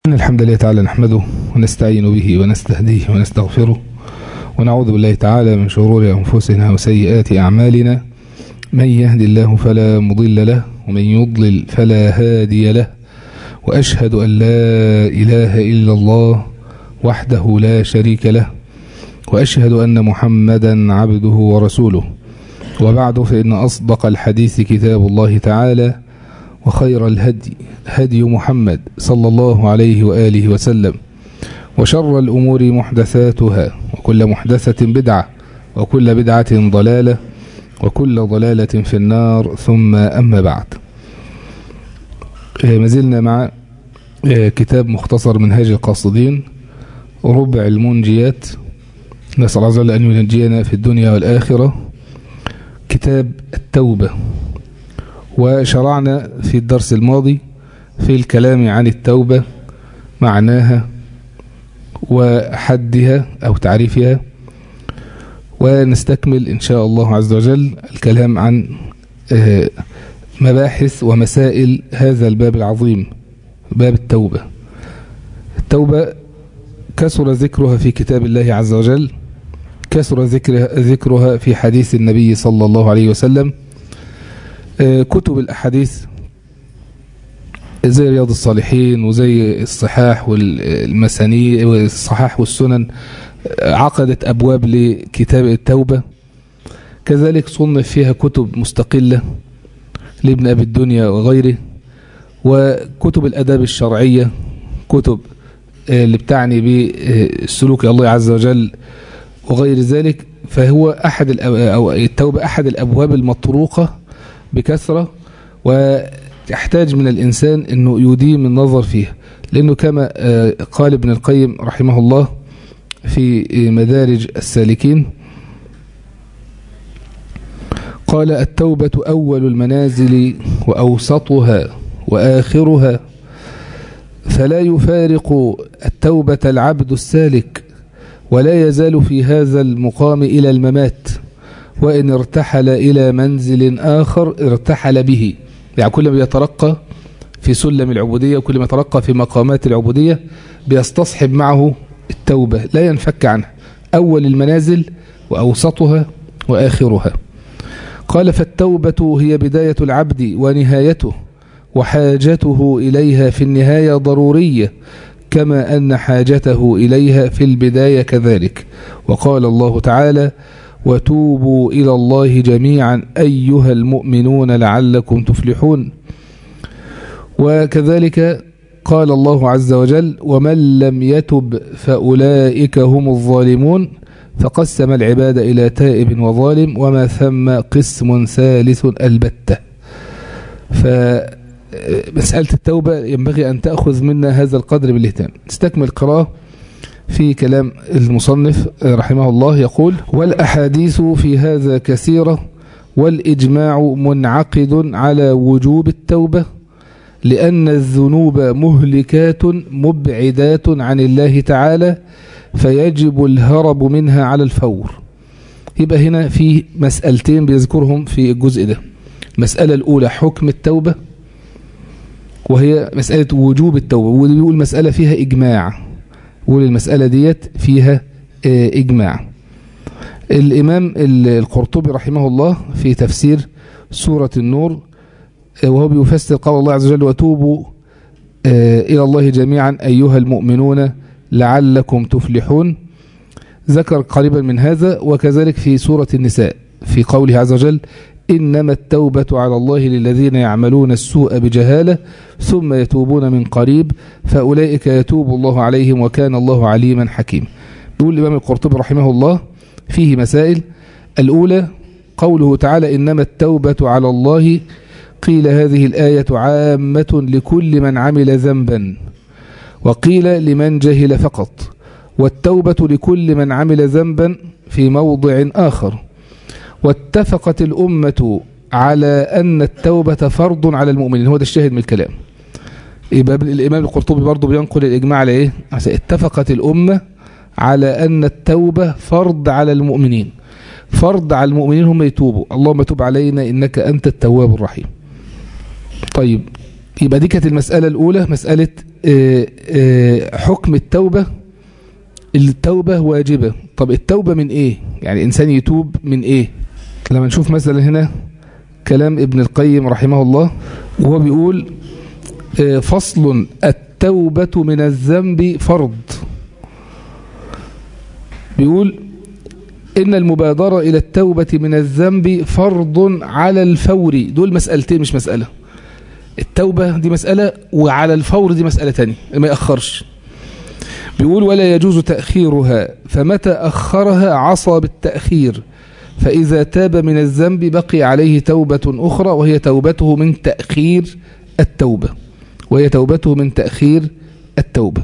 إن الحمد لله تعالى نحمده ونستعين به ونستهديه ونستغفره ونعوذ بالله تعالى من شرور أنفسنا وسيئات أعمالنا من يهد الله فلا مضل له ومن يضلل فلا هادي له وأشهد أن لا إله إلا الله وحده لا شريك له وأشهد أن محمدا عبده ورسوله وبعد فإن أصدق الحديث كتاب الله تعالى وخير الهدي هدي محمد صلى الله عليه وآله وسلم وشر الأمور محدثاتها وكل محدثة بدعة وكل بدعة ضلالة وكل ضلالة في النار ثم أما بعد ما زلنا مع كتاب مختصر منهاج القاصدين ربع المنجيات نسأل الله عز وجل أن ينجينا في الدنيا والآخرة كتاب التوبة وشرعنا في الدرس الماضي في الكلام عن التوبة معناها وحدها أو تعريفها ونستكمل إن شاء الله عز وجل الكلام عن مباحث ومسائل هذا الباب العظيم باب التوبة التوبة كثر ذكرها في كتاب الله عز وجل كثر ذكرها, ذكرها في حديث النبي صلى الله عليه وسلم كتب الأحاديث زي رياض الصالحين وزي الصحاح والمساني والصحاح والسنن عقدت أبواب لكتاب التوبة كذلك صنف فيها كتب مستقلة لابن أبي الدنيا وغيره وكتب الأداب الشرعية كتب اللي بتعني بسلوك الله عز وجل وغير ذلك فهو أحد أو التوبة أحد الأبواب المطروقة بكثرة ويحتاج من الإنسان أنه يديم النظر فيها لأنه كما قال ابن القيم رحمه الله في مدارج السالكين قال التوبة أول المنازل وأوسطها وآخرها فلا يفارق التوبة العبد السالك ولا يزال في هذا المقام إلى الممات وإن ارتحل إلى منزل آخر ارتحل به يعني كل ما يترقى في سلم العبودية وكل ما يترقى في مقامات العبودية بيستصحب معه التوبة لا ينفك عنها أول المنازل وأوسطها وآخرها قال فالتوبة هي بداية العبد ونهايته وحاجته إليها في النهاية ضرورية كما أن حاجته إليها في البداية كذلك وقال الله تعالى وتوبوا إلى الله جميعا أيها المؤمنون لعلكم تفلحون وكذلك قال الله عز وجل ومن لم يتب فأولئك هم الظالمون فقسم العباد إلى تائب وظالم وما ثم قسم ثالث البتة فمسألة التوبة ينبغي أن تأخذ منا هذا القدر بالاهتمام نستكمل قراءة في كلام المصنف رحمه الله يقول والأحاديث في هذا كثيرة والإجماع منعقد على وجوب التوبة لأن الذنوب مهلكات مبعدات عن الله تعالى فيجب الهرب منها على الفور يبقى هنا في مسألتين بيذكرهم في الجزء ده المسألة الأولى حكم التوبة وهي مسألة وجوب التوبة ويقول مسألة فيها إجماع يقول المسألة ديت فيها إجماع الإمام القرطبي رحمه الله في تفسير سورة النور وهو بيفسر قول الله عز وجل وتوبوا إلى الله جميعا أيها المؤمنون لعلكم تفلحون ذكر قريبا من هذا وكذلك في سورة النساء في قوله عز وجل إنما التوبة على الله للذين يعملون السوء بجهالة ثم يتوبون من قريب فأولئك يتوب الله عليهم وكان الله عليما حكيما يقول الإمام القرطبي رحمه الله فيه مسائل الأولى قوله تعالى إنما التوبة على الله قيل هذه الآية عامة لكل من عمل ذنبا وقيل لمن جهل فقط والتوبة لكل من عمل ذنبا في موضع آخر واتفقت الأمة على أن التوبة فرض على المؤمنين هو ده الشاهد من الكلام يبقى الإمام القرطبي برضه بينقل الإجماع على إيه اتفقت الأمة على أن التوبة فرض على المؤمنين فرض على المؤمنين هم يتوبوا اللهم تب علينا إنك أنت التواب الرحيم طيب يبقى دي كانت المسألة الأولى مسألة آه، آه، حكم التوبة التوبة واجبة طب التوبة من ايه يعني انسان يتوب من ايه لما نشوف مثلا هنا كلام ابن القيم رحمه الله وهو بيقول آه، فصل التوبة من الذنب فرض بيقول إن المبادرة إلى التوبة من الذنب فرض على الفور دول مسألتين مش مسألة التوبة دي مسألة وعلى الفور دي مسألة تانية ما يأخرش بيقول ولا يجوز تأخيرها فمتى أخرها عصى بالتأخير فإذا تاب من الذنب بقي عليه توبة أخرى وهي توبته من تأخير التوبة وهي توبته من تأخير التوبة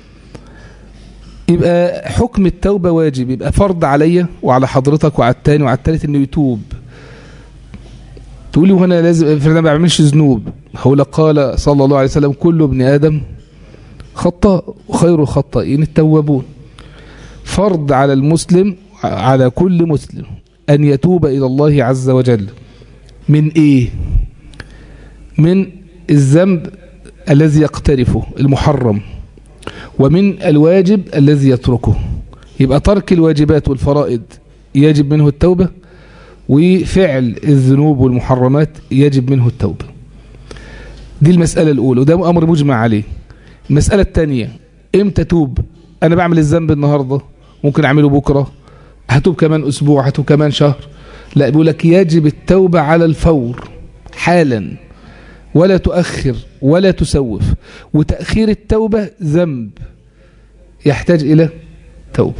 يبقى حكم التوبة واجب يبقى فرض عليا وعلى حضرتك وعلى التاني وعلى التالت انه يتوب تقولي وهنا لازم افرض انا ما بعملش ذنوب هو قال صلى الله عليه وسلم كل ابن ادم خطاء وخير الخطائين التوابون فرض على المسلم على كل مسلم أن يتوب إلى الله عز وجل من إيه من الذنب الذي يقترفه المحرم ومن الواجب الذي يتركه يبقى ترك الواجبات والفرائض يجب منه التوبة وفعل الذنوب والمحرمات يجب منه التوبة دي المسألة الأولى وده أمر مجمع عليه المسألة الثانية امتى توب أنا بعمل الذنب النهاردة ممكن أعمله بكرة هتوب كمان أسبوع هتوب كمان شهر لا بيقول لك يجب التوبة على الفور حالا ولا تؤخر ولا تسوف وتأخير التوبة ذنب يحتاج إلى توبة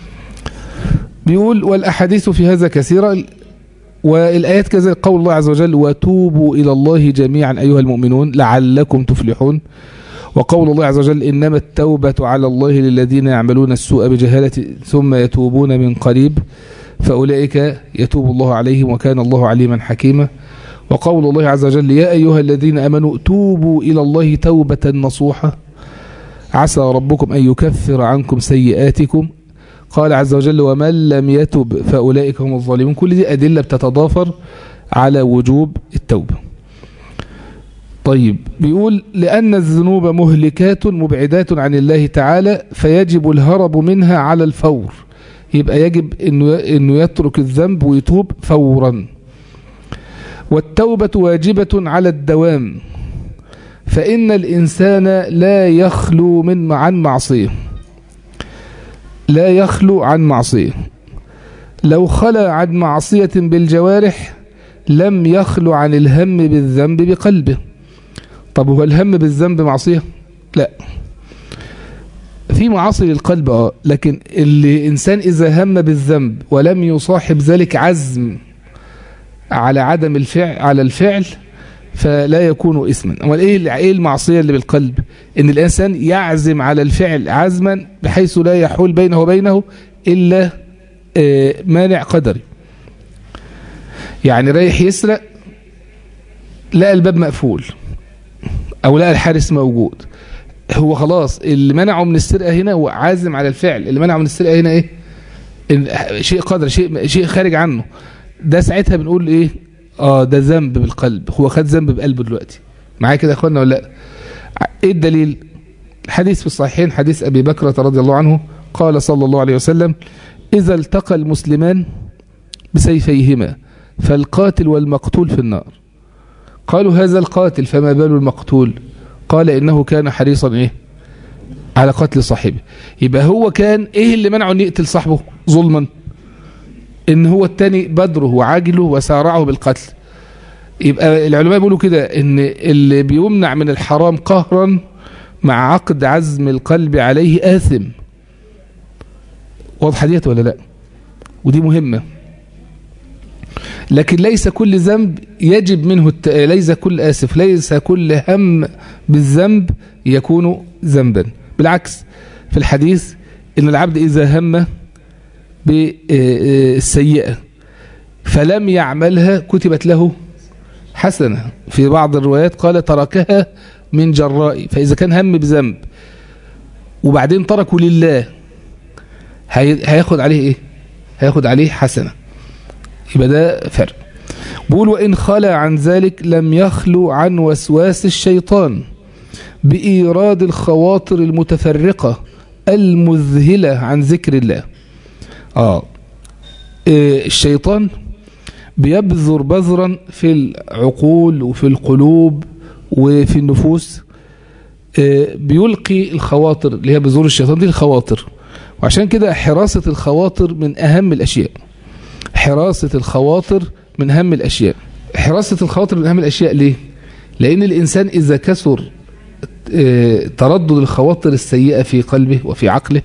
بيقول والأحاديث في هذا كثيرة والآيات كذا قول الله عز وجل وتوبوا إلى الله جميعا أيها المؤمنون لعلكم تفلحون وقول الله عز وجل إنما التوبة على الله للذين يعملون السوء بجهالة ثم يتوبون من قريب فأولئك يتوب الله عليهم وكان الله عليما حكيما وقول الله عز وجل يا أيها الذين أمنوا توبوا إلى الله توبة نصوحة عسى ربكم أن يكفر عنكم سيئاتكم قال عز وجل ومن لم يتب فأولئك هم الظالمون كل دي أدلة بتتضافر على وجوب التوبة طيب بيقول لأن الذنوب مهلكات مبعدات عن الله تعالى فيجب الهرب منها على الفور يبقى يجب إنه, إنه يترك الذنب ويتوب فورا والتوبة واجبة على الدوام فإن الإنسان لا يخلو من عن معصية لا يخلو عن معصية لو خلى عن معصية بالجوارح لم يخلو عن الهم بالذنب بقلبه طب هو الهم بالذنب معصية لا في معاصي للقلب اه لكن اللي انسان اذا هم بالذنب ولم يصاحب ذلك عزم على عدم الفعل على الفعل فلا يكون اسما امال ايه ايه المعصيه اللي بالقلب ان الانسان يعزم على الفعل عزما بحيث لا يحول بينه وبينه الا مانع قدري يعني رايح يسرق لقى الباب مقفول او لقى الحارس موجود هو خلاص اللي منعه من السرقه هنا هو عازم على الفعل اللي منعه من السرقه هنا ايه شيء قدر شيء شيء خارج عنه ده ساعتها بنقول ايه اه ده ذنب بالقلب هو خد ذنب بقلبه دلوقتي معايا كده يا اخوانا ولا لا ايه الدليل حديث في الصحيحين حديث ابي بكر رضي الله عنه قال صلى الله عليه وسلم اذا التقى المسلمان بسيفيهما فالقاتل والمقتول في النار قالوا هذا القاتل فما بال المقتول قال انه كان حريصا ايه على قتل صاحبه يبقى هو كان ايه اللي منعه ان يقتل صاحبه ظلما ان هو التاني بدره وعاجله وسارعه بالقتل يبقى العلماء بيقولوا كده ان اللي بيمنع من الحرام قهرا مع عقد عزم القلب عليه آثم واضحة ديت ولا لا ودي مهمة لكن ليس كل ذنب يجب منه الت... ليس كل آسف ليس كل هم بالذنب يكون ذنبا بالعكس في الحديث ان العبد إذا هم بالسيئة فلم يعملها كتبت له حسنة في بعض الروايات قال تركها من جراء فإذا كان هم بذنب وبعدين تركه لله هياخد عليه ايه هياخد عليه حسنة يبقى ده فرق بقول وإن خلى عن ذلك لم يخلو عن وسواس الشيطان بإيراد الخواطر المتفرقة المذهلة عن ذكر الله آه الشيطان بيبذر بذرا في العقول وفي القلوب وفي النفوس بيلقي الخواطر اللي هي بذور الشيطان دي الخواطر وعشان كده حراسة الخواطر من أهم الأشياء حراسة الخواطر من أهم الأشياء حراسة الخواطر من أهم الأشياء ليه؟ لأن الإنسان إذا كثر تردد الخواطر السيئة في قلبه وفي عقله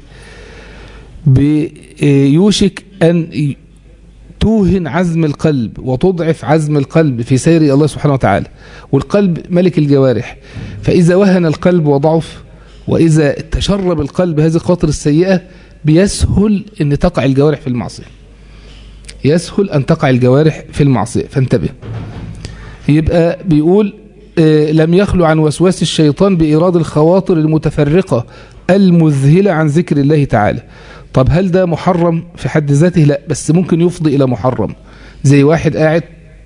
بيوشك أن توهن عزم القلب وتضعف عزم القلب في سير الله سبحانه وتعالى والقلب ملك الجوارح فإذا وهن القلب وضعف وإذا تشرب القلب هذه الخواطر السيئة بيسهل أن تقع الجوارح في المعصية يسهل أن تقع الجوارح في المعصية فانتبه يبقى بيقول لم يخلو عن وسواس الشيطان بإيراد الخواطر المتفرقة المذهلة عن ذكر الله تعالى طب هل ده محرم في حد ذاته لا بس ممكن يفضي إلى محرم زي واحد قاعد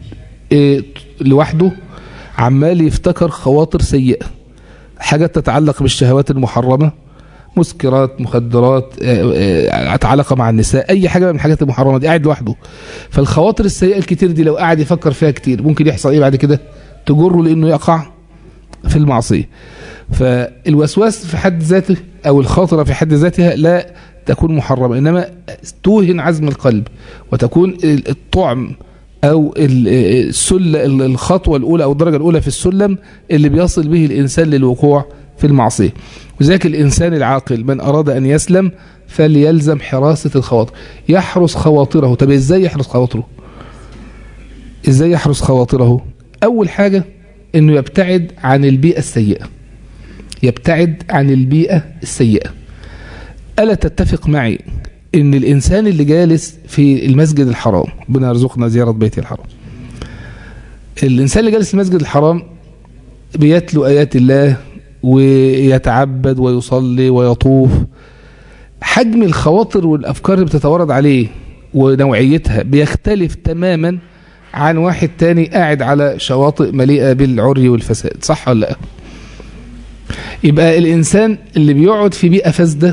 لوحده عمال يفتكر خواطر سيئة حاجات تتعلق بالشهوات المحرمة مسكرات مخدرات علاقة مع النساء أي حاجة من الحاجات المحرمة دي قاعد لوحده فالخواطر السيئة الكتير دي لو قاعد يفكر فيها كتير ممكن يحصل إيه بعد كده تجره لأنه يقع في المعصية فالوسواس في حد ذاته أو الخاطرة في حد ذاتها لا تكون محرمة إنما توهن عزم القلب وتكون الطعم أو السلة الخطوة الأولى أو الدرجة الأولى في السلم اللي بيصل به الإنسان للوقوع في المعصية وذلك الإنسان العاقل من أراد أن يسلم فليلزم حراسة الخواطر يحرس خواطره طب إزاي يحرس خواطره إزاي يحرس خواطره أول حاجة أنه يبتعد عن البيئة السيئة يبتعد عن البيئة السيئة ألا تتفق معي أن الإنسان اللي جالس في المسجد الحرام ربنا يرزقنا زيارة بيت الحرام الإنسان اللي جالس في المسجد الحرام بيتلو آيات الله ويتعبد ويصلي ويطوف حجم الخواطر والأفكار اللي بتتورد عليه ونوعيتها بيختلف تماما عن واحد تاني قاعد على شواطئ مليئة بالعري والفساد صح ولا لا يبقى الإنسان اللي بيقعد في بيئة فاسدة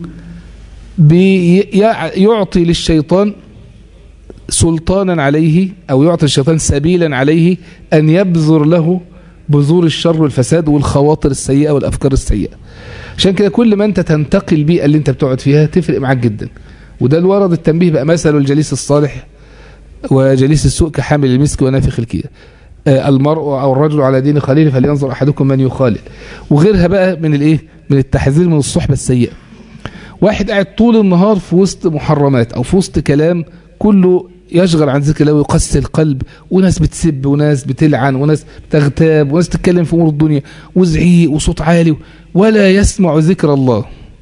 بيعطي للشيطان سلطانا عليه أو يعطي الشيطان سبيلا عليه أن يبذر له بذور الشر والفساد والخواطر السيئة والأفكار السيئة عشان كده كل ما أنت تنتقي البيئة اللي أنت بتقعد فيها تفرق معاك جدا وده الورد التنبيه بقى مثل الجليس الصالح وجليس السوء كحامل المسك ونافخ الكير المرء أو الرجل على دين خليل فلينظر أحدكم من يخالل وغيرها بقى من الإيه من التحذير من الصحبة السيئة واحد قاعد طول النهار في وسط محرمات أو في وسط كلام كله يشغل عن ذكر الله ويقسي القلب وناس بتسب وناس بتلعن وناس بتغتاب وناس تتكلم في أمور الدنيا وزعيق وصوت عالي ولا يسمع ذكر الله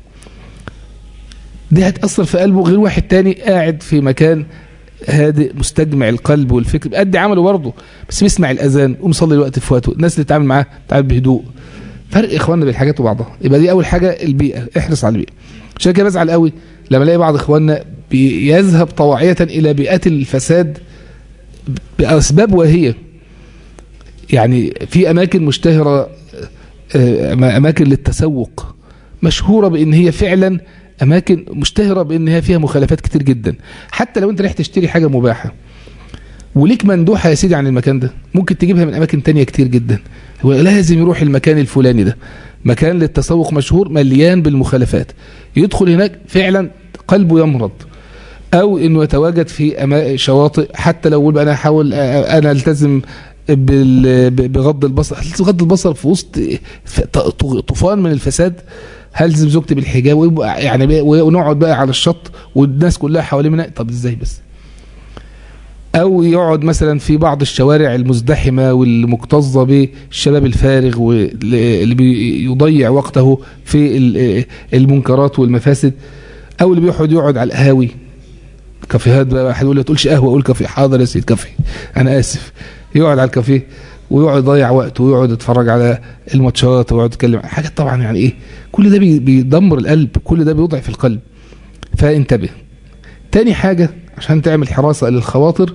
دي هتأثر في قلبه غير واحد تاني قاعد في مكان هادئ مستجمع القلب والفكر بأدي عمله برضه بس بيسمع الأذان ومصلي الوقت في وقته الناس اللي تتعامل معاه تتعامل بهدوء فرق إخواننا بين الحاجات وبعضها يبقى دي أول حاجة البيئة احرص على البيئة عشان كده بزعل قوي لما الاقي بعض إخواننا بيذهب طواعية إلى بيئات الفساد بأسباب واهية يعني في أماكن مشتهرة أماكن للتسوق مشهورة بأن هي فعلا أماكن مشتهرة بأن هي فيها مخالفات كتير جدا حتى لو أنت رايح تشتري حاجة مباحة وليك مندوحة يا سيدي عن المكان ده ممكن تجيبها من أماكن تانية كتير جدا هو لازم يروح المكان الفلاني ده مكان للتسوق مشهور مليان بالمخالفات يدخل هناك فعلا قلبه يمرض أو أنه يتواجد في شواطئ حتى لو بقى أنا أحاول أنا ألتزم بغض البصر غض البصر في وسط طوفان من الفساد هلزم زوجتي بالحجاب ويبقى يعني ونقعد بقى على الشط والناس كلها حوالي منها طب ازاي بس او يقعد مثلا في بعض الشوارع المزدحمه والمكتظه بالشباب الفارغ واللي بيضيع وقته في المنكرات والمفاسد او اللي بيقعد يقعد على القهاوي كافيهات بقى واحد يقول لي تقولش قهوه اقول كافيه حاضر يا سيدي كافيه انا اسف يقعد على الكافيه ويقعد يضيع وقته ويقعد يتفرج على الماتشات ويقعد يتكلم حاجات طبعا يعني ايه كل ده بيدمر القلب كل ده بيضعف القلب فانتبه تاني حاجة عشان تعمل حراسة للخواطر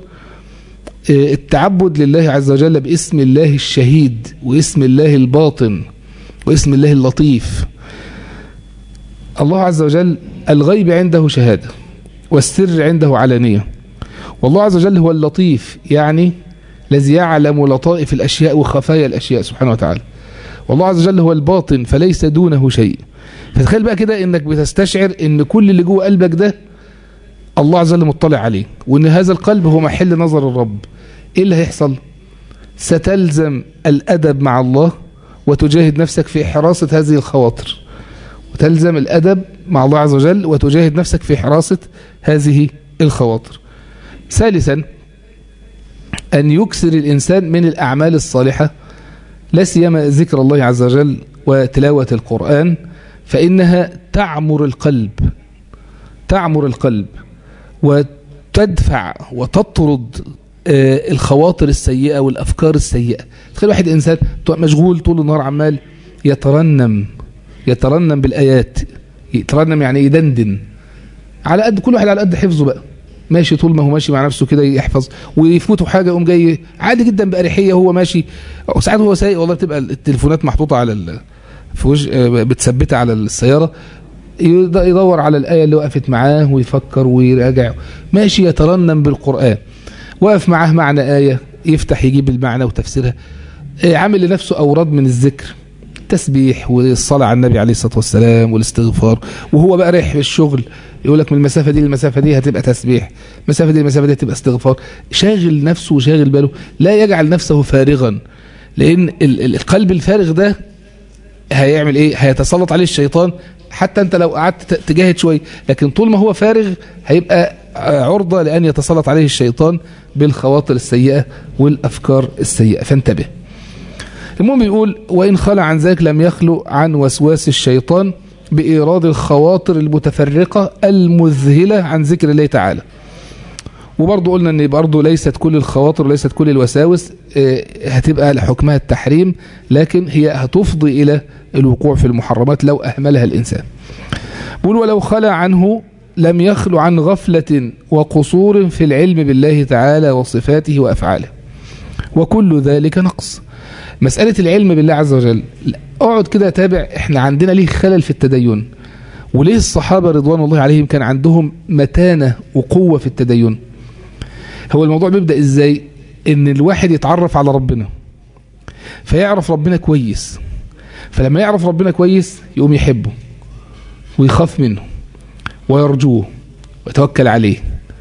التعبد لله عز وجل باسم الله الشهيد واسم الله الباطن واسم الله اللطيف الله عز وجل الغيب عنده شهادة والسر عنده علانية والله عز وجل هو اللطيف يعني الذي يعلم لطائف الأشياء وخفايا الأشياء سبحانه وتعالى والله عز وجل هو الباطن فليس دونه شيء فتخيل بقى كده انك بتستشعر ان كل اللي جوه قلبك ده الله عز وجل مطلع عليه وان هذا القلب هو محل نظر الرب ايه اللي هيحصل ستلزم الادب مع الله وتجاهد نفسك في حراسة هذه الخواطر وتلزم الادب مع الله عز وجل وتجاهد نفسك في حراسة هذه الخواطر ثالثا أن يكسر الإنسان من الأعمال الصالحة لا سيما ذكر الله عز وجل وتلاوة القرآن فإنها تعمر القلب تعمر القلب وتدفع وتطرد الخواطر السيئة والأفكار السيئة تخيل واحد إنسان مشغول طول النهار عمال يترنم يترنم بالآيات يترنم يعني يدندن على قد كل واحد على قد حفظه بقى ماشي طول ما هو ماشي مع نفسه كده يحفظ ويفوته حاجة يقوم جاي عادي جدا بأريحية هو ماشي ساعات هو سايق والله بتبقى التليفونات محطوطة على ال... في وجه بتثبتها على السيارة يدور على الآية اللي وقفت معاه ويفكر ويراجع ماشي يترنم بالقرآن وقف معاه معنى آية يفتح يجيب المعنى وتفسيرها عامل لنفسه أوراد من الذكر التسبيح والصلاة على النبي عليه الصلاة والسلام والاستغفار وهو بقى رايح في الشغل يقول لك من المسافة دي للمسافة دي هتبقى تسبيح المسافة دي للمسافة دي هتبقى استغفار شاغل نفسه وشاغل باله لا يجعل نفسه فارغا لأن القلب الفارغ ده هيعمل ايه هيتسلط عليه الشيطان حتى انت لو قعدت تجاهد شوية لكن طول ما هو فارغ هيبقى عرضة لأن يتسلط عليه الشيطان بالخواطر السيئة والأفكار السيئة فانتبه المهم بيقول وإن خلى عن ذلك لم يخلو عن وسواس الشيطان بإيراد الخواطر المتفرقة المذهلة عن ذكر الله تعالى وبرضه قلنا ان برضه ليست كل الخواطر وليست كل الوساوس هتبقى لحكمها التحريم لكن هي هتفضي إلى الوقوع في المحرمات لو أهملها الإنسان بيقول ولو خلى عنه لم يخلو عن غفلة وقصور في العلم بالله تعالى وصفاته وأفعاله وكل ذلك نقص مسألة العلم بالله عز وجل اقعد كده تابع احنا عندنا ليه خلل في التدين وليه الصحابة رضوان الله عليهم كان عندهم متانة وقوة في التدين هو الموضوع بيبدأ ازاي ان الواحد يتعرف على ربنا فيعرف ربنا كويس فلما يعرف ربنا كويس يقوم يحبه ويخاف منه ويرجوه ويتوكل عليه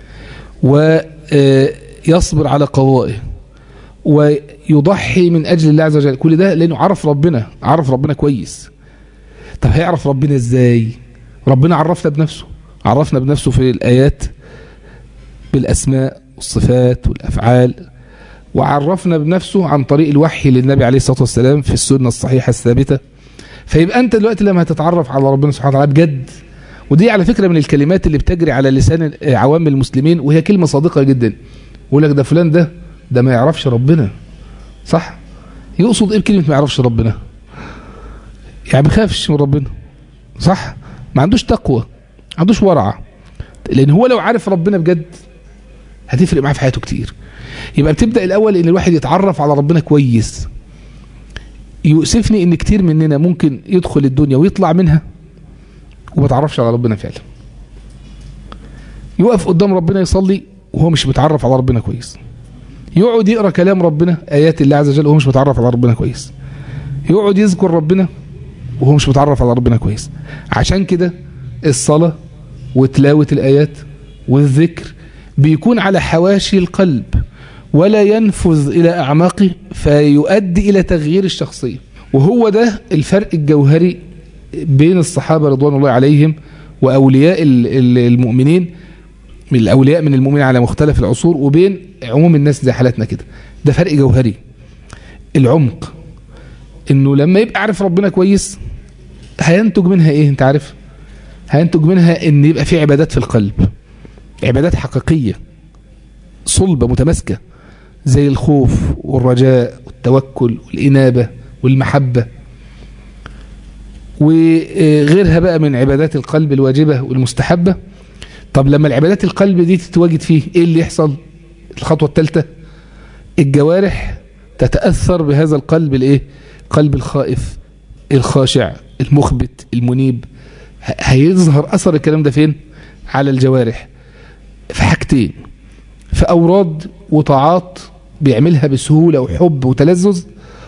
ويصبر على قضائه ويضحي من أجل الله عز وجل كل ده لأنه عرف ربنا عرف ربنا كويس طب هيعرف ربنا ازاي ربنا عرفنا بنفسه عرفنا بنفسه في الآيات بالأسماء والصفات والأفعال وعرفنا بنفسه عن طريق الوحي للنبي عليه الصلاة والسلام في السنة الصحيحة الثابتة فيبقى أنت دلوقتي لما هتتعرف على ربنا سبحانه وتعالى بجد ودي على فكرة من الكلمات اللي بتجري على لسان عوام المسلمين وهي كلمة صادقة جدا يقول لك ده فلان ده ده ما يعرفش ربنا صح يقصد ايه بكلمة ما يعرفش ربنا يعني بيخافش من ربنا صح ما عندوش تقوى ما عندوش ورع لان هو لو عارف ربنا بجد هتفرق معاه في حياته كتير يبقى بتبدأ الاول ان الواحد يتعرف على ربنا كويس يؤسفني ان كتير مننا ممكن يدخل الدنيا ويطلع منها وما تعرفش على ربنا فعلا يقف قدام ربنا يصلي وهو مش متعرف على ربنا كويس يقعد يقرأ كلام ربنا آيات الله عز وجل وهو مش متعرف على ربنا كويس يقعد يذكر ربنا وهو مش متعرف على ربنا كويس عشان كده الصلاة وتلاوة الآيات والذكر بيكون على حواشي القلب ولا ينفذ إلى أعماقه فيؤدي إلى تغيير الشخصية وهو ده الفرق الجوهري بين الصحابة رضوان الله عليهم وأولياء المؤمنين من الأولياء من المؤمنين على مختلف العصور وبين عموم الناس زي حالتنا كده ده فرق جوهري العمق انه لما يبقى عارف ربنا كويس هينتج منها ايه انت عارف هينتج منها ان يبقى في عبادات في القلب عبادات حقيقية صلبة متماسكة زي الخوف والرجاء والتوكل والإنابة والمحبة وغيرها بقى من عبادات القلب الواجبة والمستحبة طب لما العبادات القلب دي تتواجد فيه ايه اللي يحصل الخطوة الثالثة الجوارح تتأثر بهذا القلب الايه قلب الخائف الخاشع المخبت المنيب هيظهر أثر الكلام ده فين على الجوارح في حاجتين في أوراد وطاعات بيعملها بسهولة وحب وتلذذ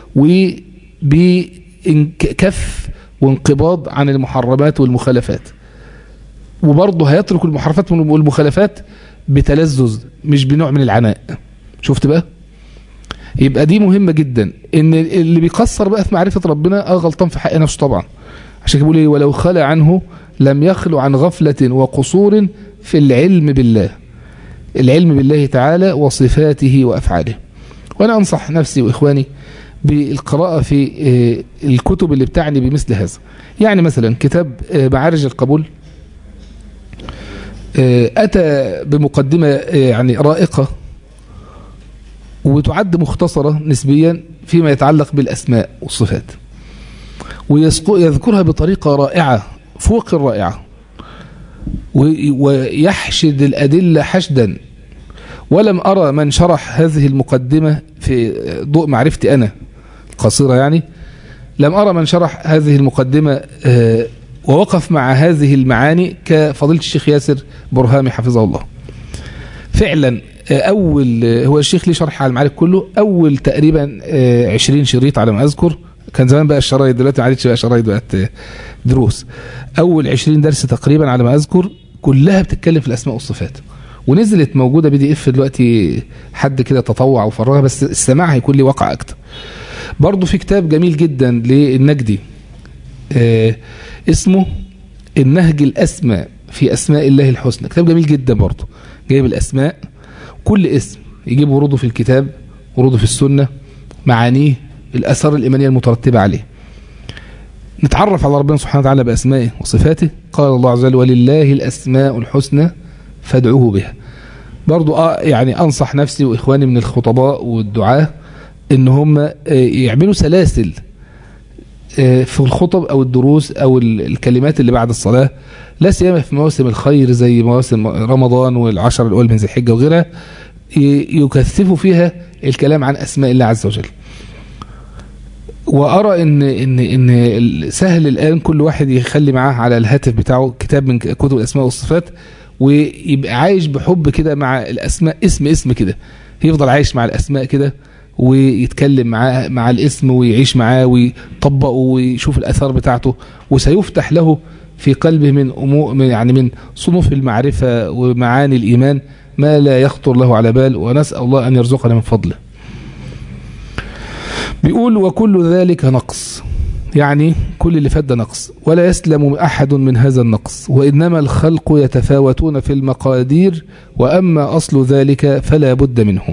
وبكف وانقباض عن المحرمات والمخالفات وبرضه هيترك المحرمات والمخالفات بتلذذ مش بنوع من العناء شفت بقى يبقى دي مهمة جدا ان اللي بيقصر بقى في معرفة ربنا اه غلطان في حق نفسه طبعا عشان كده بيقول ايه ولو خلى عنه لم يخلو عن غفلة وقصور في العلم بالله العلم بالله تعالى وصفاته وأفعاله وأنا أنصح نفسي وإخواني بالقراءة في الكتب اللي بتعني بمثل هذا يعني مثلا كتاب معارج القبول أتى بمقدمة يعني رائقة وتعد مختصرة نسبيا فيما يتعلق بالأسماء والصفات ويذكرها بطريقة رائعة فوق الرائعة ويحشد الأدلة حشدا ولم أرى من شرح هذه المقدمة في ضوء معرفتي أنا القصيرة يعني لم أرى من شرح هذه المقدمة ووقف مع هذه المعاني كفضيلة الشيخ ياسر برهامي حفظه الله فعلا أول هو الشيخ ليه شرح على المعارك كله أول تقريبا 20 شريط على ما أذكر كان زمان بقى الشرايط دلوقتي ما عادتش بقى شرايط بقت دروس أول 20 درس تقريبا على ما أذكر كلها بتتكلم في الأسماء والصفات ونزلت موجودة بي دي اف دلوقتي حد كده تطوع وفرغها بس السماع هيكون لي وقع أكتر برضه في كتاب جميل جدا للنجدي آه اسمه النهج الأسمى في أسماء الله الحسنى كتاب جميل جدا برضه جايب الأسماء كل اسم يجيب وروده في الكتاب وروده في السنة معانيه الأثار الإيمانية المترتبة عليه نتعرف على ربنا سبحانه وتعالى بأسمائه وصفاته قال الله عز وجل ولله الأسماء الحسنى فادعوه بها برضو آه يعني أنصح نفسي وإخواني من الخطباء والدعاة إن هم يعملوا سلاسل في الخطب أو الدروس أو الكلمات اللي بعد الصلاة لا سيما في مواسم الخير زي مواسم رمضان والعشر الأول من ذي الحجة وغيرها يكثفوا فيها الكلام عن أسماء الله عز وجل وأرى إن إن إن سهل الآن كل واحد يخلي معاه على الهاتف بتاعه كتاب من كتب الأسماء والصفات ويبقى عايش بحب كده مع الأسماء اسم اسم كده يفضل عايش مع الأسماء كده ويتكلم معاه مع الاسم ويعيش معاه ويطبقه ويشوف الأثار بتاعته وسيفتح له في قلبه من أمور يعني من صنوف المعرفة ومعاني الإيمان ما لا يخطر له على بال ونسأل الله أن يرزقنا من فضله بيقول وكل ذلك نقص يعني كل اللي فات ده نقص ولا يسلم أحد من هذا النقص وإنما الخلق يتفاوتون في المقادير وأما أصل ذلك فلا بد منه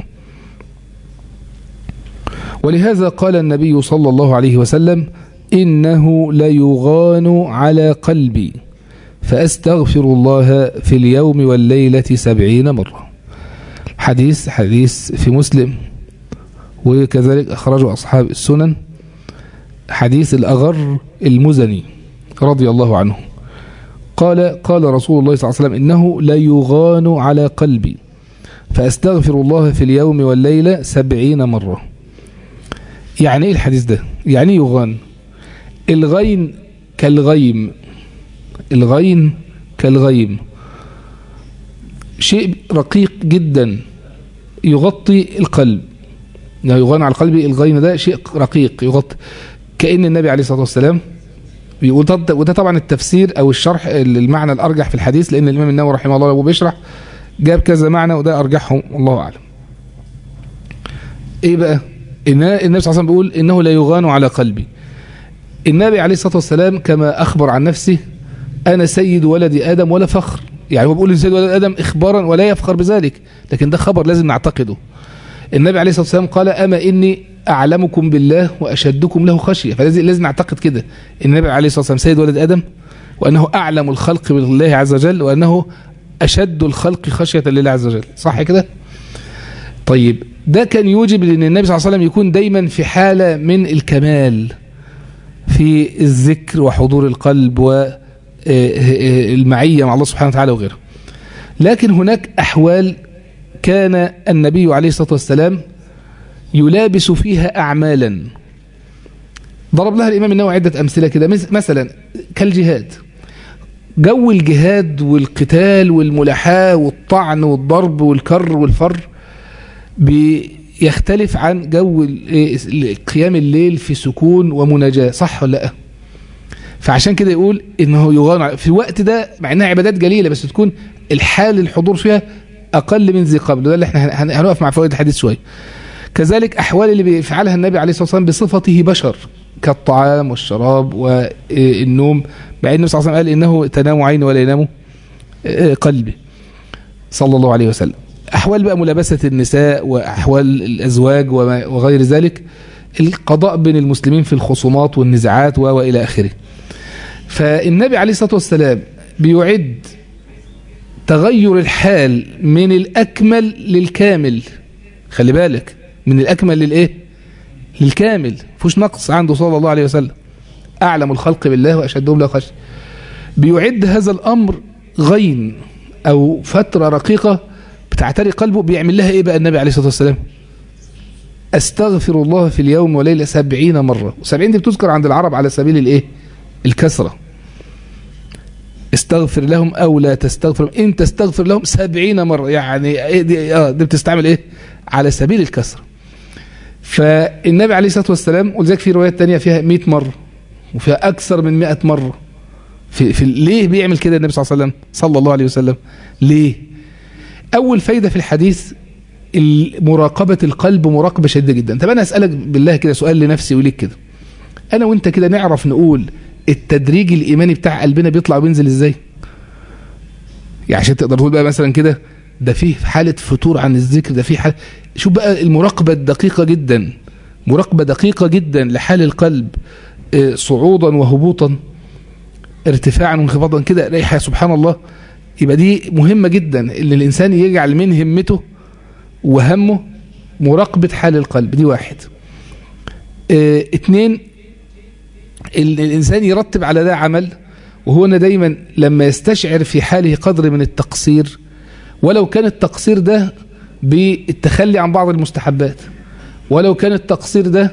ولهذا قال النبي صلى الله عليه وسلم إنه ليغان على قلبي فأستغفر الله في اليوم والليلة سبعين مرة حديث حديث في مسلم وكذلك أخرجه أصحاب السنن حديث الأغر المزني رضي الله عنه قال قال رسول الله صلى الله عليه وسلم إنه ليغان على قلبي فأستغفر الله في اليوم والليلة سبعين مرة يعني إيه الحديث ده يعني يغان الغين كالغيم الغين كالغيم شيء رقيق جدا يغطي القلب يغان على القلب الغين ده شيء رقيق يغطي كأن النبي عليه الصلاة والسلام بيقول وده طبعا التفسير او الشرح المعنى الارجح في الحديث لان الامام النووي رحمه الله وهو بيشرح جاب كذا معنى وده ارجحهم الله اعلم ايه بقى إن النبي صلى الله عليه وسلم بيقول انه لا يغان على قلبي النبي عليه الصلاه والسلام كما اخبر عن نفسه انا سيد ولد ادم ولا فخر يعني هو بيقول سيد ولد ادم اخبارا ولا يفخر بذلك لكن ده خبر لازم نعتقده النبي عليه الصلاه والسلام قال اما اني اعلمكم بالله واشدكم له خشيه فلازم لازم نعتقد كده النبي عليه الصلاه والسلام سيد ولد ادم وانه اعلم الخلق بالله عز وجل وانه اشد الخلق خشيه لله عز وجل صح كده طيب ده كان يوجب ان النبي صلى الله عليه وسلم يكون دايما في حاله من الكمال في الذكر وحضور القلب والمعيه مع الله سبحانه وتعالى وغيره لكن هناك احوال كان النبي عليه الصلاه والسلام يلابس فيها أعمالا ضرب لها الإمام النووي عدة أمثلة كده مثلا كالجهاد جو الجهاد والقتال والملاحاة والطعن والضرب والكر والفر بيختلف عن جو قيام الليل في سكون ومناجاة صح ولا لا فعشان كده يقول انه يغان في الوقت ده مع انها عبادات جليلة بس تكون الحال الحضور فيها اقل من ذي قبل ده اللي احنا هنقف مع فوائد الحديث شويه كذلك احوال اللي بيفعلها النبي عليه الصلاه والسلام بصفته بشر كالطعام والشراب والنوم مع ان النبي صلى الله عليه وسلم قال انه تنام عيني ولا ينام قلبي صلى الله عليه وسلم احوال بقى ملابسه النساء واحوال الازواج وغير ذلك القضاء بين المسلمين في الخصومات والنزاعات والى اخره فالنبي عليه الصلاه والسلام بيعد تغير الحال من الأكمل للكامل خلي بالك من الأكمل للإيه للكامل فوش نقص عنده صلى الله عليه وسلم أعلم الخلق بالله وأشدهم له خشية بيعد هذا الأمر غين أو فترة رقيقة بتعتري قلبه بيعمل لها إيه بقى النبي عليه الصلاة والسلام أستغفر الله في اليوم وليلة سبعين مرة وسبعين دي بتذكر عند العرب على سبيل الإيه الكسرة استغفر لهم أو لا تستغفر لهم إن تستغفر لهم سبعين مرة يعني إيه دي, آه دي بتستعمل إيه على سبيل الكسر فالنبي عليه الصلاة والسلام ولذلك في روايات تانية فيها 100 مرة وفيها أكثر من 100 مرة في, في ليه بيعمل كده النبي صلى الله عليه وسلم صلى الله عليه وسلم ليه أول فايدة في الحديث مراقبة القلب مراقبة شديدة جدا طب أنا أسألك بالله كده سؤال لنفسي وليك كده أنا وإنت كده نعرف نقول التدريج الإيماني بتاع قلبنا بيطلع وينزل إزاي يعني عشان تقدر تقول بقى مثلا كده ده فيه حالة فتور عن الذكر ده فيه حالة شوف بقى المراقبة الدقيقة جدا مراقبة دقيقة جدا لحال القلب صعودا وهبوطا ارتفاعا وانخفاضا كده ريحة سبحان الله يبقى دي مهمة جدا ان الانسان يجعل من همته وهمه مراقبة حال القلب دي واحد اه اتنين الانسان يرتب على ده عمل وهو أن دايما لما يستشعر في حاله قدر من التقصير ولو كان التقصير ده بالتخلي عن بعض المستحبات ولو كان التقصير ده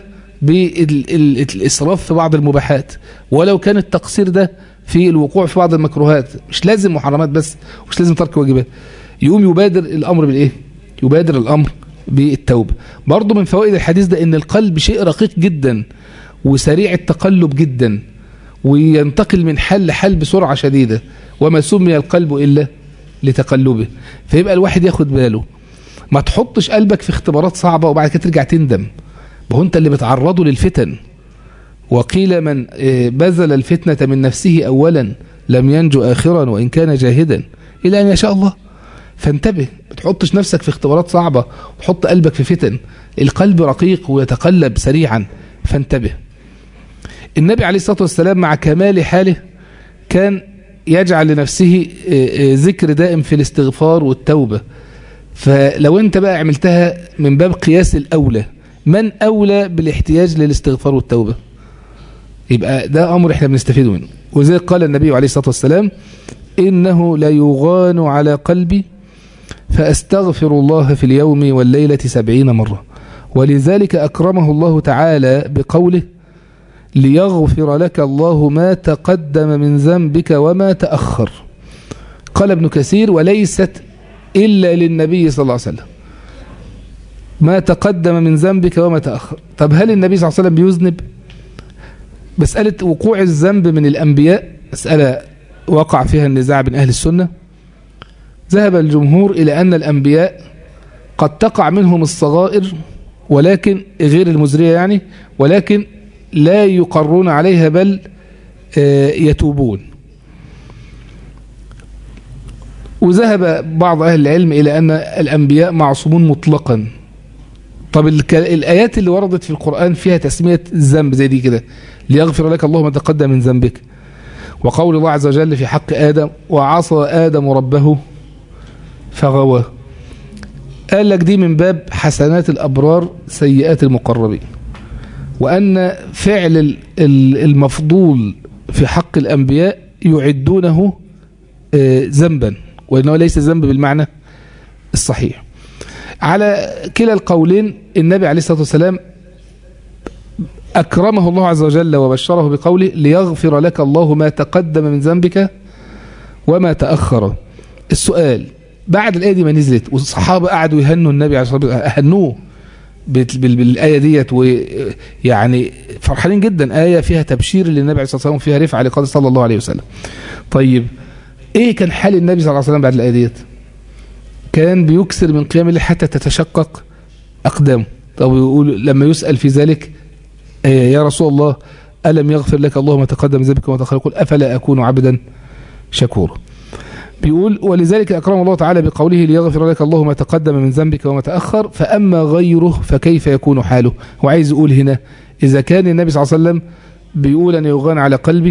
بالإسراف في بعض المباحات ولو كان التقصير ده في الوقوع في بعض المكروهات مش لازم محرمات بس مش لازم ترك واجبات يقوم يبادر الأمر بالإيه يبادر الأمر بالتوبة برضو من فوائد الحديث ده ان القلب شيء رقيق جدا وسريع التقلب جدا وينتقل من حال لحال بسرعة شديدة وما سمي القلب إلا لتقلبه فيبقى الواحد ياخد باله ما تحطش قلبك في اختبارات صعبة وبعد كده ترجع تندم ما هو انت اللي بتعرضه للفتن وقيل من بذل الفتنة من نفسه أولا لم ينجو آخرا وإن كان جاهدا إلى أن يشاء الله فانتبه ما تحطش نفسك في اختبارات صعبة وتحط قلبك في فتن القلب رقيق ويتقلب سريعا فانتبه النبي عليه الصلاة والسلام مع كمال حاله كان يجعل لنفسه ذكر دائم في الاستغفار والتوبة فلو انت بقى عملتها من باب قياس الأولى من أولى بالاحتياج للاستغفار والتوبة يبقى ده أمر احنا بنستفيد منه وزي قال النبي عليه الصلاة والسلام إنه لا يغان على قلبي فأستغفر الله في اليوم والليلة سبعين مرة ولذلك أكرمه الله تعالى بقوله ليغفر لك الله ما تقدم من ذنبك وما تأخر قال ابن كثير وليست إلا للنبي صلى الله عليه وسلم ما تقدم من ذنبك وما تأخر طب هل النبي صلى الله عليه وسلم بيذنب مسألة وقوع الذنب من الأنبياء مسألة وقع فيها النزاع بين أهل السنة ذهب الجمهور إلى أن الأنبياء قد تقع منهم الصغائر ولكن غير المزرية يعني ولكن لا يقرون عليها بل يتوبون وذهب بعض أهل العلم إلى أن الأنبياء معصومون مطلقا طب الآيات اللي وردت في القرآن فيها تسمية الذنب زي دي كده ليغفر لك الله ما تقدم من ذنبك وقول الله عز وجل في حق آدم وعصى آدم ربه فغوى قال لك دي من باب حسنات الأبرار سيئات المقربين وأن فعل المفضول في حق الأنبياء يعدونه ذنبا وإنه ليس ذنب بالمعنى الصحيح على كلا القولين النبي عليه الصلاة والسلام أكرمه الله عز وجل وبشره بقوله ليغفر لك الله ما تقدم من ذنبك وما تأخر السؤال بعد الآية دي ما نزلت والصحابة قعدوا يهنوا النبي عليه الصلاة والسلام أهنوه بالآية ديت ويعني فرحانين جدا آية فيها تبشير للنبي عليه الصلاة والسلام فيها رفعة لقول صلى الله عليه وسلم طيب ايه كان حال النبي صلى الله عليه وسلم بعد الآية ديت كان بيكسر من قيام الليل حتى تتشقق أقدامه طب يقول لما يسأل في ذلك يا رسول الله ألم يغفر لك الله ما تقدم ذنبك وما تأخر يقول أفلا أكون عبدا شكورا بيقول ولذلك أكرم الله تعالى بقوله ليغفر لك الله ما تقدم من ذنبك وما تأخر فأما غيره فكيف يكون حاله هو عايز يقول هنا إذا كان النبي صلى الله عليه وسلم بيقول أن يغان على قلبي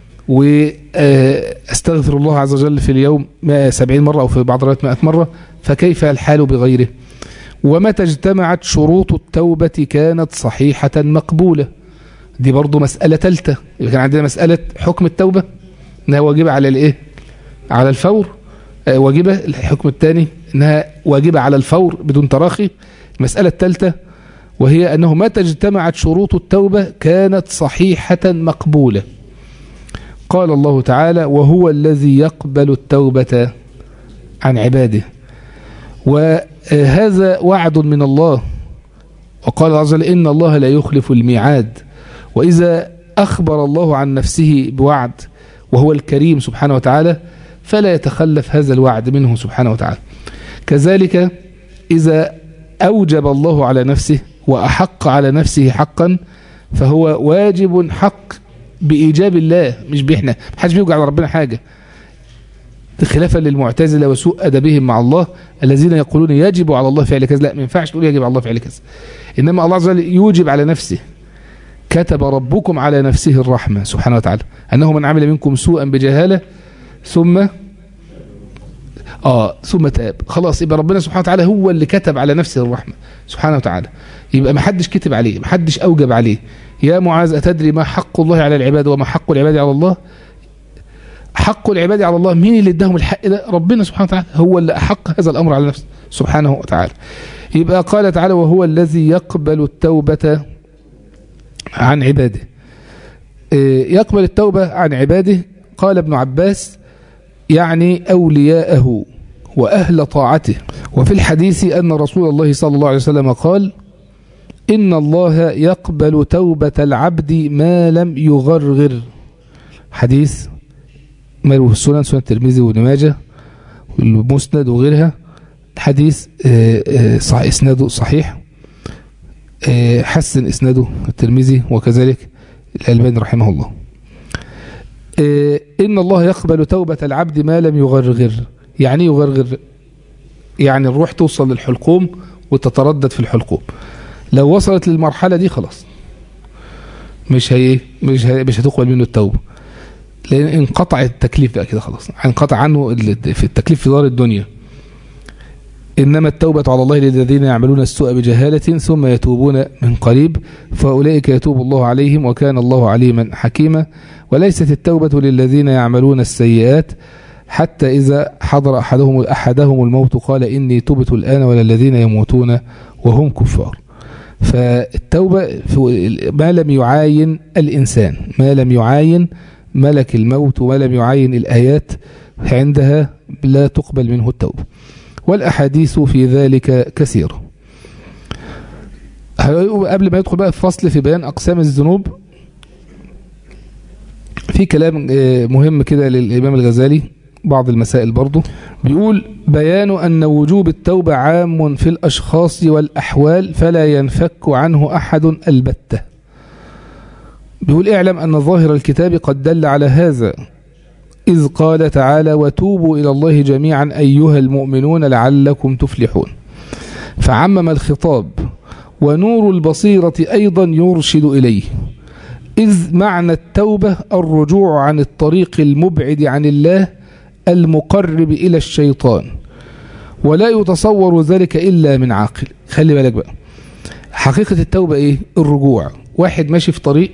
وأستغفر الله عز وجل في اليوم 170 مرة أو في بعض الروايات 100 مرة فكيف الحال بغيره ومتى اجتمعت شروط التوبة كانت صحيحة مقبولة دي برضو مسألة ثالثة كان عندنا مسألة حكم التوبة انها واجبة على الايه على الفور آه واجبة الحكم الثاني انها واجبة على الفور بدون تراخي المسألة الثالثة وهي انه متى اجتمعت شروط التوبة كانت صحيحة مقبولة قال الله تعالى وهو الذي يقبل التوبة عن عباده وهذا وعد من الله وقال عز وجل إن الله لا يخلف الميعاد وإذا أخبر الله عن نفسه بوعد وهو الكريم سبحانه وتعالى فلا يتخلف هذا الوعد منه سبحانه وتعالى كذلك إذا أوجب الله على نفسه وأحق على نفسه حقا فهو واجب حق بإيجاب الله مش بإحنا محدش بيوجع على ربنا حاجة خلافا للمعتزله وسوء ادبهم مع الله الذين يقولون يجب على الله فعل كذا لا ما ينفعش تقول يجب على الله فعل كذا انما الله عز وجل يوجب على نفسه كتب ربكم على نفسه الرحمه سبحانه وتعالى انه من عمل منكم سوءا بجهاله ثم اه ثم تاب خلاص يبقى ربنا سبحانه وتعالى هو اللي كتب على نفسه الرحمه سبحانه وتعالى يبقى ما حدش كتب عليه ما حدش اوجب عليه يا معاذ اتدري ما حق الله على العباد وما حق العباد على الله حق العباد على الله مين اللي اداهم الحق ده ربنا سبحانه وتعالى هو اللي أحق هذا الأمر على نفسه سبحانه وتعالى يبقى قال تعالى وهو الذي يقبل التوبة عن عباده يقبل التوبة عن عباده قال ابن عباس يعني أولياءه وأهل طاعته وفي الحديث أن رسول الله صلى الله عليه وسلم قال إن الله يقبل توبة العبد ما لم يغرغر حديث مروي السنن سنن الترمذي وابن ماجه والمسند وغيرها حديث صح اسناده صحيح حسن اسناده الترمذي وكذلك الألباني رحمه الله إن الله يقبل توبة العبد ما لم يغرغر يعني يغرغر يعني الروح توصل للحلقوم وتتردد في الحلقوم لو وصلت للمرحلة دي خلاص مش هي مش هي مش هتقبل منه التوبة لان انقطع التكليف بقى كده خلاص انقطع عنه في التكليف في دار الدنيا إنما التوبة على الله للذين يعملون السوء بجهالة ثم يتوبون من قريب فأولئك يتوب الله عليهم وكان الله عليما حكيما وليست التوبة للذين يعملون السيئات حتى إذا حضر أحدهم أحدهم الموت قال إني تبت الآن ولا الذين يموتون وهم كفار فالتوبة ما لم يعاين الإنسان ما لم يعاين ملك الموت ولم يعين الآيات عندها لا تقبل منه التوبة والأحاديث في ذلك كثيرة قبل ما يدخل بقى في فصل في بيان أقسام الذنوب في كلام مهم كده للإمام الغزالي بعض المسائل برضه بيقول بيان أن وجوب التوبة عام في الأشخاص والأحوال فلا ينفك عنه أحد البتة بيقول اعلم أن ظاهر الكتاب قد دل على هذا إذ قال تعالى وتوبوا إلى الله جميعا أيها المؤمنون لعلكم تفلحون فعمم الخطاب ونور البصيرة أيضا يرشد إليه إذ معنى التوبة الرجوع عن الطريق المبعد عن الله المقرب إلى الشيطان ولا يتصور ذلك إلا من عاقل خلي بالك بقى حقيقة التوبة إيه الرجوع واحد ماشي في طريق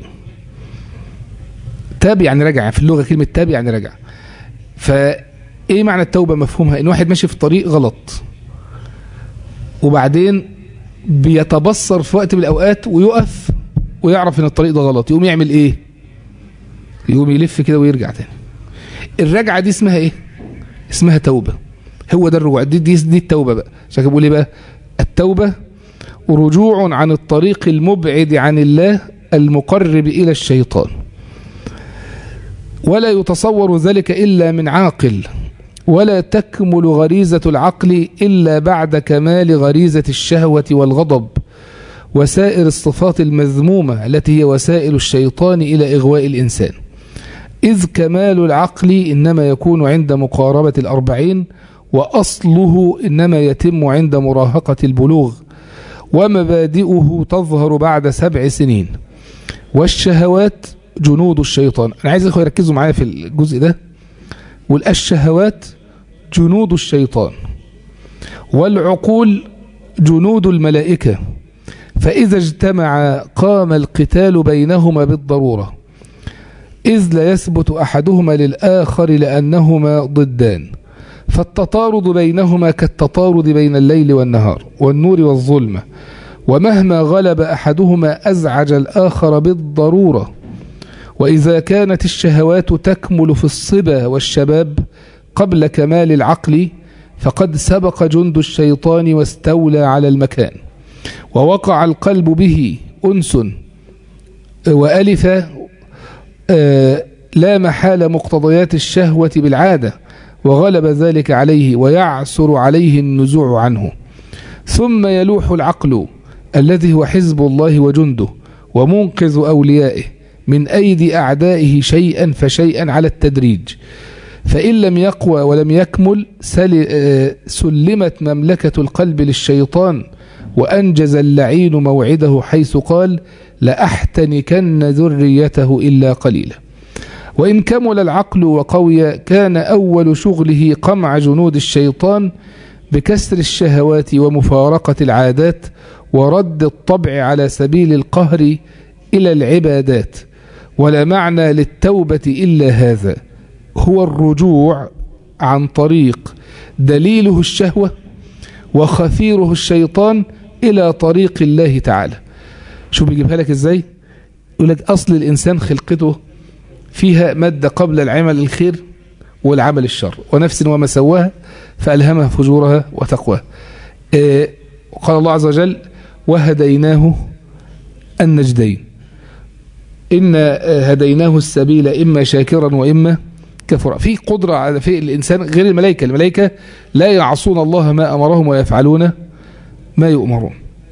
تاب يعني رجع في اللغة كلمة تاب يعني رجع فايه معنى التوبة مفهومها ان واحد ماشي في طريق غلط وبعدين بيتبصر في وقت من الاوقات ويقف ويعرف ان الطريق ده غلط يقوم يعمل ايه يقوم يلف كده ويرجع تاني الرجعة دي اسمها ايه اسمها توبة هو ده الرجوع دي, دي, دي التوبة بقى عشان كده بقول ايه بقى التوبة رجوع عن الطريق المبعد عن الله المقرب إلى الشيطان ولا يتصور ذلك إلا من عاقل ولا تكمل غريزة العقل إلا بعد كمال غريزة الشهوة والغضب وسائر الصفات المذمومة التي هي وسائل الشيطان إلى إغواء الإنسان إذ كمال العقل إنما يكون عند مقاربة الأربعين وأصله إنما يتم عند مراهقة البلوغ ومبادئه تظهر بعد سبع سنين والشهوات جنود الشيطان أنا عايز أخوة يركزوا معايا في الجزء ده والشهوات جنود الشيطان والعقول جنود الملائكة فإذا اجتمع قام القتال بينهما بالضرورة إذ لا يثبت أحدهما للآخر لأنهما ضدان فالتطارد بينهما كالتطارد بين الليل والنهار والنور والظلمة ومهما غلب أحدهما أزعج الآخر بالضرورة وإذا كانت الشهوات تكمل في الصبا والشباب قبل كمال العقل فقد سبق جند الشيطان واستولى على المكان ووقع القلب به أنس وألف لا محال مقتضيات الشهوة بالعادة وغلب ذلك عليه ويعسر عليه النزوع عنه ثم يلوح العقل الذي هو حزب الله وجنده ومنقذ أوليائه من أيدي أعدائه شيئا فشيئا على التدريج فإن لم يقوى ولم يكمل سلمت مملكة القلب للشيطان وأنجز اللعين موعده حيث قال لأحتنكن ذريته إلا قليلا وإن كمل العقل وقوي كان أول شغله قمع جنود الشيطان بكسر الشهوات ومفارقة العادات ورد الطبع على سبيل القهر إلى العبادات ولا معنى للتوبة إلا هذا هو الرجوع عن طريق دليله الشهوة وخفيره الشيطان إلى طريق الله تعالى شو بيجيبها لك إزاي يقول لك أصل الإنسان خلقته فيها مادة قبل العمل الخير والعمل الشر ونفس وما سواها فألهمها فجورها وتقواها آه قال الله عز وجل وهديناه النجدين إن هديناه السبيل إما شاكرا وإما كفرا في قدرة على في الإنسان غير الملائكة الملائكة لا يعصون الله ما أمرهم ويفعلون ما يؤمرون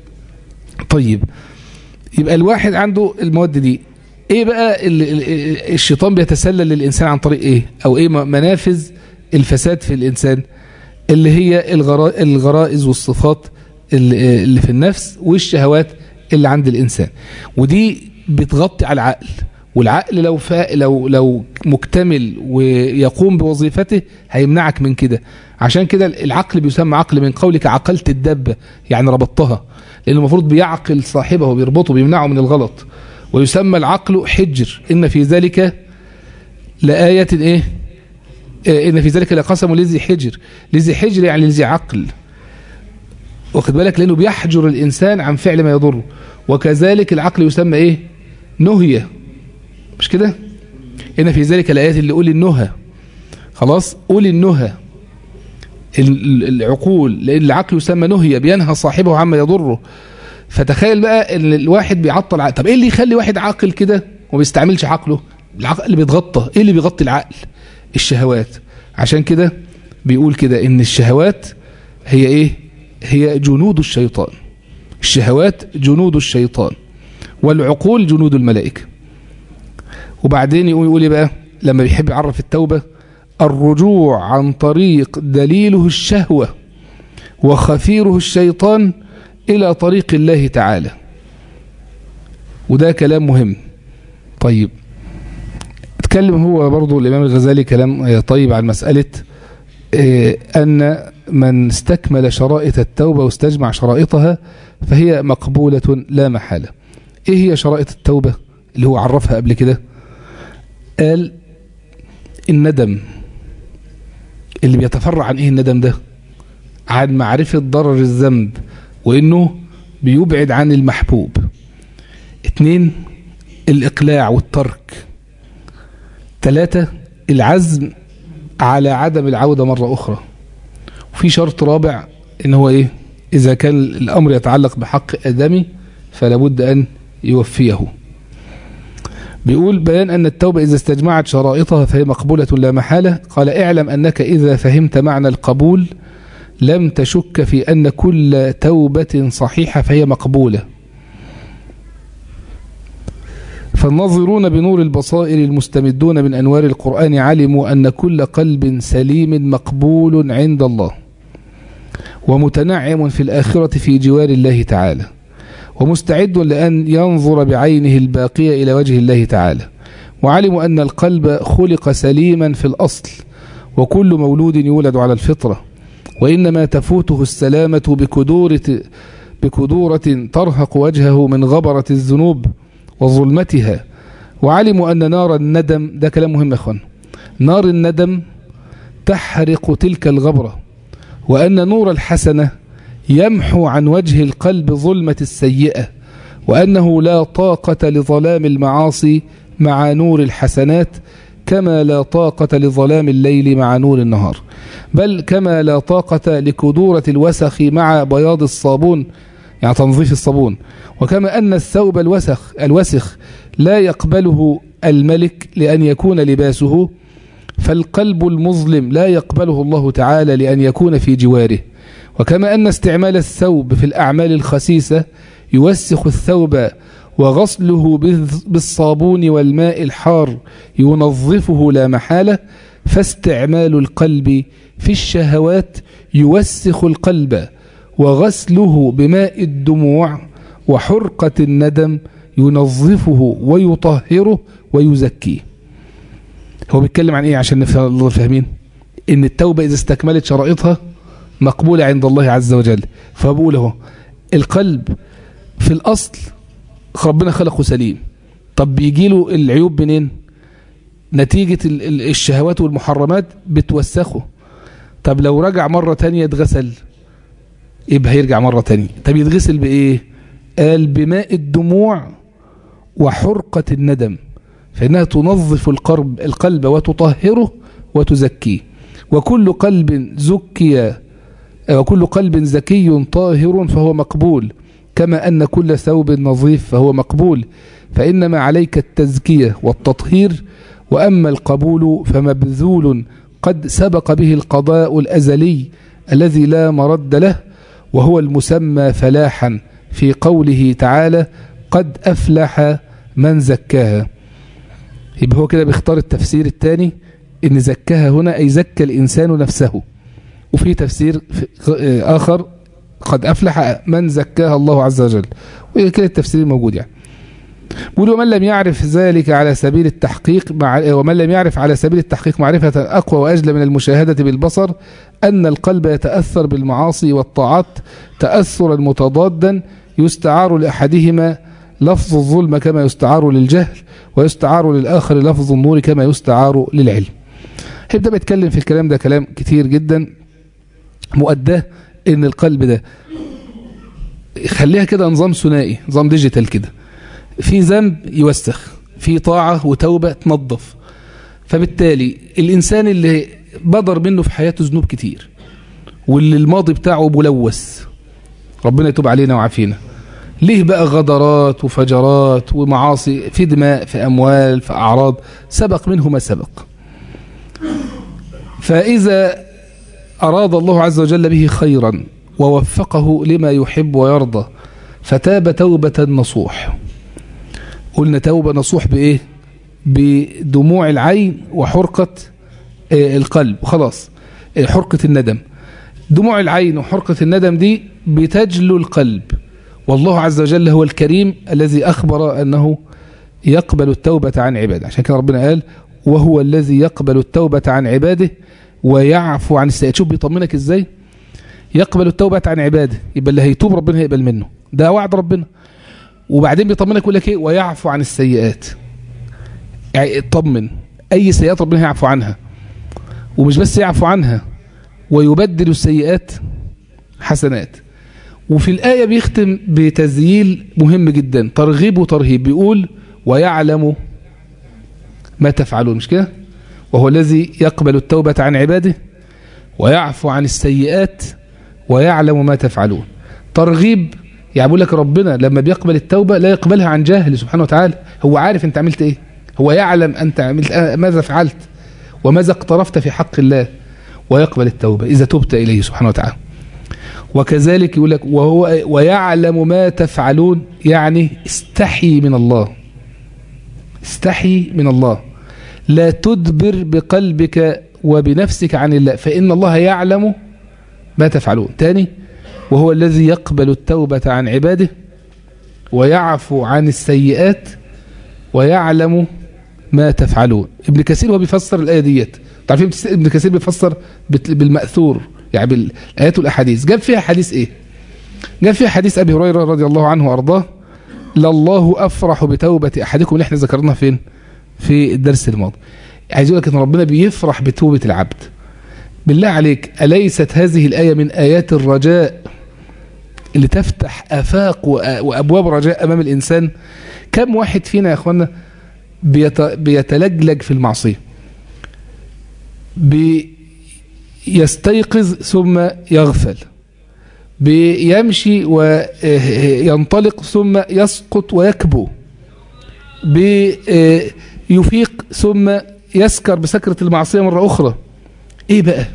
طيب يبقى الواحد عنده المواد دي ايه بقى الشيطان بيتسلل للإنسان عن طريق ايه او ايه منافذ الفساد في الإنسان اللي هي الغرائز والصفات اللي في النفس والشهوات اللي عند الإنسان ودي بتغطي على العقل والعقل لو فا لو لو مكتمل ويقوم بوظيفته هيمنعك من كده عشان كده العقل بيسمى عقل من قولك عقلت الدبة يعني ربطتها لأنه المفروض بيعقل صاحبه بيربطه بيمنعه من الغلط ويسمى العقل حجر إن في ذلك لآية إيه إن في ذلك لقسم لذي حجر لذي حجر يعني لذي عقل واخد بالك لأنه بيحجر الإنسان عن فعل ما يضره وكذلك العقل يسمى إيه نهية مش كده إن في ذلك الآيات اللي قول النهى خلاص قول النهى العقول لأن العقل يسمى نهية بينهى صاحبه عما يضره فتخيل بقى ان الواحد بيعطل عقل. طب ايه اللي يخلي واحد عاقل كده وما بيستعملش عقله العقل اللي بيتغطى ايه اللي بيغطي العقل الشهوات عشان كده بيقول كده ان الشهوات هي ايه هي جنود الشيطان الشهوات جنود الشيطان والعقول جنود الملائكة وبعدين يقول يقول بقى لما بيحب يعرف التوبة الرجوع عن طريق دليله الشهوة وخفيره الشيطان إلى طريق الله تعالى وده كلام مهم طيب اتكلم هو برضو الإمام الغزالي كلام طيب عن مسألة أن من استكمل شرائط التوبة واستجمع شرائطها فهي مقبولة لا محالة ايه هي شرائط التوبة اللي هو عرفها قبل كده قال الندم اللي بيتفرع عن ايه الندم ده عن معرفة ضرر الذنب وانه بيبعد عن المحبوب اتنين الإقلاع والترك ثلاثة العزم على عدم العودة مرة أخرى وفي شرط رابع إن هو إيه إذا كان الأمر يتعلق بحق آدمي فلا بد أن يوفيه بيقول بيان أن التوبة إذا استجمعت شرائطها فهي مقبولة لا محالة قال اعلم أنك إذا فهمت معنى القبول لم تشك في أن كل توبة صحيحة فهي مقبولة فالناظرون بنور البصائر المستمدون من أنوار القرآن علموا أن كل قلب سليم مقبول عند الله ومتنعم في الآخرة في جوار الله تعالى ومستعد لأن ينظر بعينه الباقية إلى وجه الله تعالى وعلموا أن القلب خلق سليما في الأصل وكل مولود يولد على الفطرة وإنما تفوته السلامة بكدورة, بكدورة ترهق وجهه من غبرة الذنوب وظلمتها وعلموا أن نار الندم ده كلام مهم يا أخوان نار الندم تحرق تلك الغبرة وأن نور الحسنة يمحو عن وجه القلب ظلمة السيئة وأنه لا طاقة لظلام المعاصي مع نور الحسنات كما لا طاقة لظلام الليل مع نور النهار بل كما لا طاقة لكدورة الوسخ مع بياض الصابون يعني تنظيف الصابون وكما أن الثوب الوسخ الوسخ لا يقبله الملك لأن يكون لباسه فالقلب المظلم لا يقبله الله تعالى لأن يكون في جواره وكما أن استعمال الثوب في الأعمال الخسيسة يوسخ الثوب وغسله بالصابون والماء الحار ينظفه لا محالة فاستعمال القلب في الشهوات يوسخ القلب وغسله بماء الدموع وحرقة الندم ينظفه ويطهره ويزكيه هو بيتكلم عن ايه عشان نفهم فاهمين ان التوبة اذا استكملت شرائطها مقبولة عند الله عز وجل فبقول اهو القلب في الاصل ربنا خلقه سليم طب بيجي له العيوب منين نتيجة الشهوات والمحرمات بتوسخه طب لو رجع مرة تانية اتغسل يبقى هيرجع مرة تانية طب يتغسل بإيه قال بماء الدموع وحرقة الندم فإنها تنظف القلب, القلب وتطهره وتزكيه وكل قلب زكي وكل قلب زكي طاهر فهو مقبول كما أن كل ثوب نظيف فهو مقبول فإنما عليك التزكية والتطهير وأما القبول فمبذول قد سبق به القضاء الأزلي الذي لا مرد له وهو المسمى فلاحا في قوله تعالى قد أفلح من زكاها يبقى هو كده بيختار التفسير الثاني ان زكاها هنا أي زكى الإنسان نفسه وفي تفسير آخر قد أفلح من زكاها الله عز وجل وكده التفسير موجود يعني بيقول ومن لم يعرف ذلك على سبيل التحقيق مع ومن لم يعرف على سبيل التحقيق معرفة أقوى وأجل من المشاهدة بالبصر أن القلب يتأثر بالمعاصي والطاعات تأثرا متضادا يستعار لأحدهما لفظ الظلم كما يستعار للجهل ويستعار للآخر لفظ النور كما يستعار للعلم هيبدأ بيتكلم في الكلام ده كلام كتير جدا مؤداه ان القلب ده خليها كده نظام ثنائي نظام ديجيتال كده في ذنب يوسخ في طاعة وتوبة تنظف فبالتالي الإنسان اللي بدر منه في حياته ذنوب كتير واللي الماضي بتاعه ملوث ربنا يتوب علينا وعافينا ليه بقى غدرات وفجرات ومعاصي في دماء في أموال في أعراض سبق منه ما سبق فإذا أراد الله عز وجل به خيرا ووفقه لما يحب ويرضى فتاب توبة نصوح قلنا توبة نصوح بإيه بدموع العين وحرقة القلب خلاص حرقة الندم دموع العين وحرقة الندم دي بتجلو القلب والله عز وجل هو الكريم الذي أخبر أنه يقبل التوبة عن عباده عشان كده ربنا قال وهو الذي يقبل التوبة عن عباده ويعفو عن السيئات شوف بيطمنك ازاي يقبل التوبة عن عباده يبقى اللي هيتوب ربنا هيقبل منه ده وعد ربنا وبعدين بيطمنك يقول لك ايه ويعفو عن السيئات يعني اطمن اي سيئات ربنا هيعفو عنها ومش بس يعفو عنها ويبدل السيئات حسنات وفي الآية بيختم بتزييل مهم جدا ترغيب وترهيب بيقول ويعلم ما تفعلون مش كده وهو الذي يقبل التوبة عن عباده ويعفو عن السيئات ويعلم ما تفعلون ترغيب يعني بيقول لك ربنا لما بيقبل التوبة لا يقبلها عن جهل سبحانه وتعالى هو عارف انت عملت ايه هو يعلم انت عملت ماذا فعلت وماذا اقترفت في حق الله ويقبل التوبة إذا تبت إليه سبحانه وتعالى وكذلك يقول لك وهو ويعلم ما تفعلون يعني استحي من الله استحي من الله لا تدبر بقلبك وبنفسك عن الله فإن الله يعلم ما تفعلون تاني وهو الذي يقبل التوبة عن عباده ويعفو عن السيئات ويعلم ما تفعلون ابن كثير هو بيفسر الآية ديت تعرفين ابن كثير بيفسر بالمأثور يعني بالآيات والأحاديث جاب فيها حديث إيه جاب فيها حديث أبي هريرة رضي الله عنه وأرضاه لله أفرح بتوبة أحدكم اللي احنا ذكرناها فين في الدرس الماضي عايز يقول لك ان ربنا بيفرح بتوبة العبد بالله عليك أليست هذه الآية من آيات الرجاء اللي تفتح آفاق وأبواب رجاء أمام الإنسان كم واحد فينا يا أخوانا بيتلجلج في المعصية بيستيقظ ثم يغفل بيمشي وينطلق ثم يسقط ويكبو بيفيق ثم يسكر بسكرة المعصية مرة أخرى إيه بقى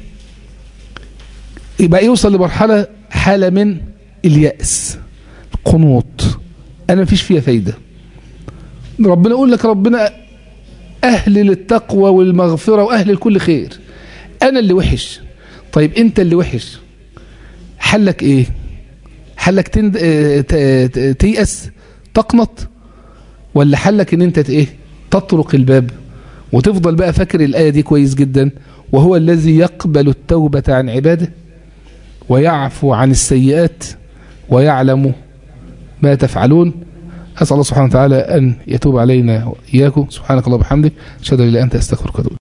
يبقى يوصل لمرحلة حالة من اليأس القنوط أنا مفيش فيها فايدة ربنا يقول لك ربنا أهل للتقوى والمغفرة وأهل لكل خير أنا اللي وحش طيب أنت اللي وحش حلك إيه حلك تند... تيأس تقنط ولا حلك ان انت ايه تطرق الباب وتفضل بقى فاكر الآية دي كويس جدا وهو الذي يقبل التوبة عن عباده ويعفو عن السيئات ويعلم ما تفعلون أسأل الله سبحانه وتعالى أن يتوب علينا وإياكم سبحانك الله وبحمدك أشهد أن لا إله إلا أنت أستغفرك وأتوب